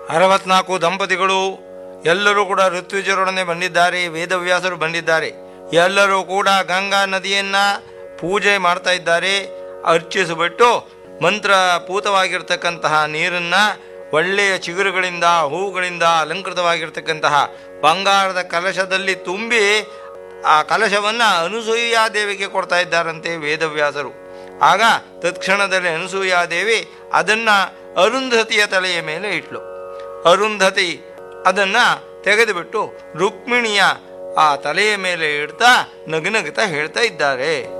ಅರವತ್ನಾಲ್ಕು ದಂಪತಿಗಳು ಎಲ್ಲರೂ ಕೂಡ ಋತ್ವಿಜರೊಡನೆ ಬಂದಿದ್ದಾರೆ ವೇದವ್ಯಾಸರು ಬಂದಿದ್ದಾರೆ ಎಲ್ಲರೂ ಕೂಡ ಗಂಗಾ ನದಿಯನ್ನ ಪೂಜೆ ಮಾಡ್ತಾ ಇದ್ದಾರೆ ಅರ್ಚಿಸಿಬಿಟ್ಟು ಮಂತ್ರಪೂತವಾಗಿರ್ತಕ್ಕಂತಹ ನೀರನ್ನ ಒಳ್ಳೆಯ ಚಿಗುರುಗಳಿಂದ ಹೂಗಳಿಂದ ಅಲಂಕೃತವಾಗಿರ್ತಕ್ಕಂತಹ ಬಂಗಾರದ ಕಲಶದಲ್ಲಿ ತುಂಬಿ ಆ ಕಲಶವನ್ನ ಅನುಸೂಯಾದೇವಿಗೆ ಕೊಡ್ತಾ ಇದ್ದಾರಂತೆ ವೇದವ್ಯಾಸರು ಆಗ ತತ್ಕ್ಷಣದಲ್ಲಿ ಅನುಸೂಯಾದೇವಿ ಅದನ್ನ ಅರುಂಧತಿಯ ತಲೆಯ ಮೇಲೆ ಇಟ್ಲು ಅರುಂಧತಿ ಅದನ್ನ ತೆಗೆದುಬಿಟ್ಟು ರುಕ್ಮಿಣಿಯ ಆ ತಲೆಯ ಮೇಲೆ ಇಡ್ತಾ ನಗುನಗುತ್ತಾ ಹೇಳ್ತಾ ಇದ್ದಾರೆ